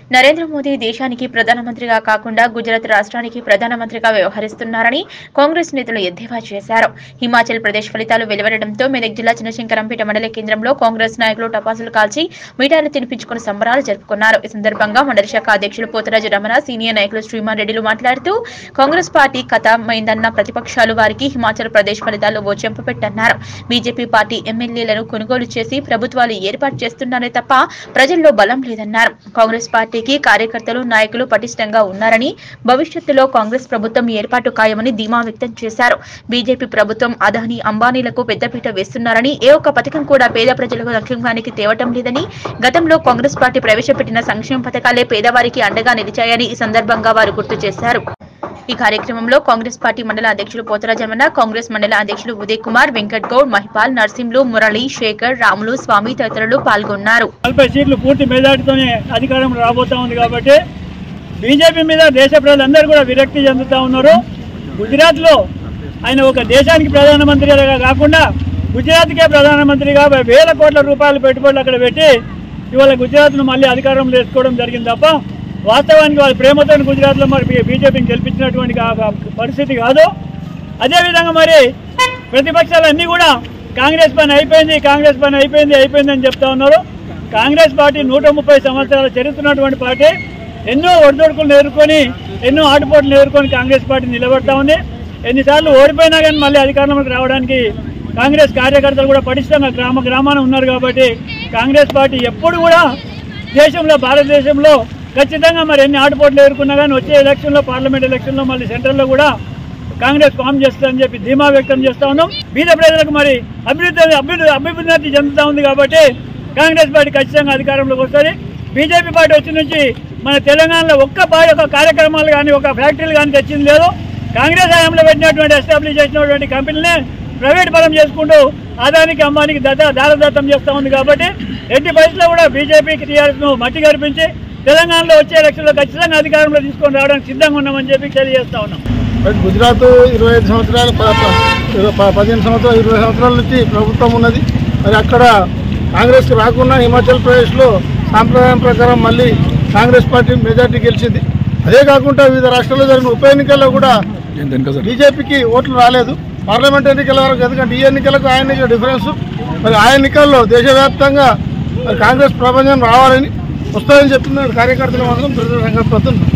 నరేంద్ర మోదీ దేశానికి ప్రధానమంత్రిగా కాకుండా గుజరాత్ రాష్ట్రానికి ప్రధానమంత్రిగా వ్యవహరిస్తున్నారని కాంగ్రెస్ నేతలు ఎద్దేవా చేశారు హిమాచల్ ప్రదేశ్ ఫలితాలు వెలువడడంతో మెదక్ జిల్లా చిన్నశంకరంపేట మండల కేంద్రంలో కాంగ్రెస్ నాయకులు టపాసులు కాల్చి మిఠాయిలు తినిపించుకుని సంబరాలు జరుపుకున్నారు ఈ సందర్భంగా మండలి శాఖ అధ్యక్షులు పోతరాజు రమణ సీనియర్ నాయకులు శ్రీమాన్ రెడ్డిలు మాట్లాడుతూ కాంగ్రెస్ పార్టీ కథమైందన్న ప్రతిపక్షాలు వారికి హిమాచల్ ప్రదేశ్ ఫలితాలు ఓ చెంపపెట్టన్నారు బీజేపీ పార్టీ ఎమ్మెల్యేలను కొనుగోలు చేసి ప్రభుత్వాలు ఏర్పాటు చేస్తున్నారే తప్ప ప్రజల్లో బలం లేదన్నారు కాంగ్రెస్ పార్టీకి కార్యకర్తలు నాయకులు పటిష్టంగా ఉన్నారని భవిష్యత్తులో కాంగ్రెస్ ప్రభుత్వం ఏర్పాటు ఖాయమని ధీమా వ్యక్తం చేశారు బీజేపీ ప్రభుత్వం అదాని అంబానీలకు పెద్దపీట వేస్తున్నారని ఏ ఒక్క పథకం కూడా పేద ప్రజలకు సంక్షేమానికి తేవటం లేదని గతంలో కాంగ్రెస్ పార్టీ ప్రవేశపెట్టిన సంక్షేమ పథకాలే పేదవారికి అండగా నిలిచాయని ఈ సందర్భంగా వారు గుర్తు చేశారు ఈ కార్యక్రమంలో కాంగ్రెస్ పార్టీ మండల అధ్యక్షులు పోతరాజమన్న కాంగ్రెస్ మండల అధ్యక్షులు ఉదయ్ కుమార్ వెంకట్ గౌడ్ మహిపాల్ నర్సింలు మురళి శేఖర్ రాములు స్వామి తదితరులు పాల్గొన్నారు నలభై సీట్లు పూర్తి మెజార్టీతోనే అధికారం రాబోతా ఉంది కాబట్టి బీజేపీ మీద దేశ ప్రజలందరూ కూడా విరక్తి చెందుతా ఉన్నారు గుజరాత్లో ఆయన ఒక దేశానికి ప్రధానమంత్రిగా కాకుండా గుజరాత్కే ప్రధానమంత్రిగా వేల కోట్ల రూపాయల పెట్టుబడులు అక్కడ పెట్టి ఇవాళ గుజరాత్ను మళ్ళీ అధికారంలో వేసుకోవడం జరిగింది తప్ప వాస్తవానికి వాళ్ళ ప్రేమతో గుజరాత్లో మరి బీజేపీని గెలిపించినటువంటి కా- పరిస్థితి కాదు అదేవిధంగా మరి ప్రతిపక్షాలన్నీ కూడా కాంగ్రెస్ పని అయిపోయింది కాంగ్రెస్ పని అయిపోయింది అయిపోయింది అని చెప్తా ఉన్నారు కాంగ్రెస్ పార్టీ నూట ముప్పై సంవత్సరాల చరిత్రన్నటువంటి పార్టీ ఎన్నో ఒడిదొడుకులు ఎదుర్కొని ఎన్నో ఆటుపోట్లు ఎదుర్కొని కాంగ్రెస్ పార్టీ నిలబడతా ఉంది ఎన్నిసార్లు ఓడిపోయినా కానీ మళ్ళీ అధికారంలోకి రావడానికి కాంగ్రెస్ కార్యకర్తలు కూడా పటిష్టంగా గ్రామ గ్రామాన ఉన్నారు కాబట్టి కాంగ్రెస్ పార్టీ ఎప్పుడు కూడా దేశంలో భారతదేశంలో ఖచ్చితంగా మరి ఎన్ని ఆటుపోట్లు ఎదుర్కొన్నా కానీ వచ్చే ఎలక్షన్లో పార్లమెంట్ ఎలక్షన్లో మళ్ళీ సెంట్రల్లో కూడా కాంగ్రెస్ ఫామ్ చేస్తుందని చెప్పి ధీమా వ్యక్తం చేస్తా ఉన్నాం బీద ప్రజలకు మరి అభివృద్ధి అభివృద్ధి అభివృద్ధి చెందుతా ఉంది కాబట్టి కాంగ్రెస్ పార్టీ ఖచ్చితంగా అధికారంలోకి వస్తుంది బీజేపీ పార్టీ వచ్చిన నుంచి మన తెలంగాణలో ఒక్క పార్టీ ఒక కార్యక్రమాలు కానీ ఒక ఫ్యాక్టరీలు కానీ తెచ్చింది లేదు కాంగ్రెస్ హయాంలో పెట్టినటువంటి ఎస్టాబ్లిష్ చేసినటువంటి కంపెనీలే ప్రైవేట్ పరం చేసుకుంటూ ఆదానికి అమ్మానికి దత్త దారదత్తం చేస్తూ ఉంది కాబట్టి ఎట్టి పరిస్థితుల్లో కూడా బీజేపీకి టీఆర్ఎస్ను మట్టి గడిపించి తెలంగాణలో వచ్చే ఎలక్షన్లో ఖచ్చితంగా అధికారంలో తీసుకొని రావడానికి సిద్ధంగా ఉన్నామని చెప్పి తెలియజేస్తా ఉన్నాం మరి గుజరాత్ ఇరవై ఐదు సంవత్సరాలు ప- ప- ఇరవై- ప- పదిహేను సంవత్సరాలు ఇరవై సంవత్సరాల నుంచి ప్రభుత్వం ఉన్నది మరి అక్కడ కాంగ్రెస్కి రాకుండా హిమాచల్ ప్రదేశ్లో సాంప్రదాయం ప్రకారం మళ్ళీ కాంగ్రెస్ పార్టీ మెజార్టీ గెలిచింది అదే కాకుండా వివిధ రాష్ట్రాల్లో జరిగిన ఉప ఎన్నికల్లో కూడా బీజేపీకి ఓట్లు రాలేదు పార్లమెంట్ ఎన్నికల వరకు ఎందుకంటే ఈ ఎన్నికలకు ఆ ఎన్నికల డిఫరెన్స్ మరి ఆ ఎన్నికల్లో దేశవ్యాప్తంగా మరి కాంగ్రెస్ ప్రపంచం రావాలని వస్తుందని చెప్తున్నాడు కార్యకర్తలు మాత్రం ప్రజల సంకల్పంతో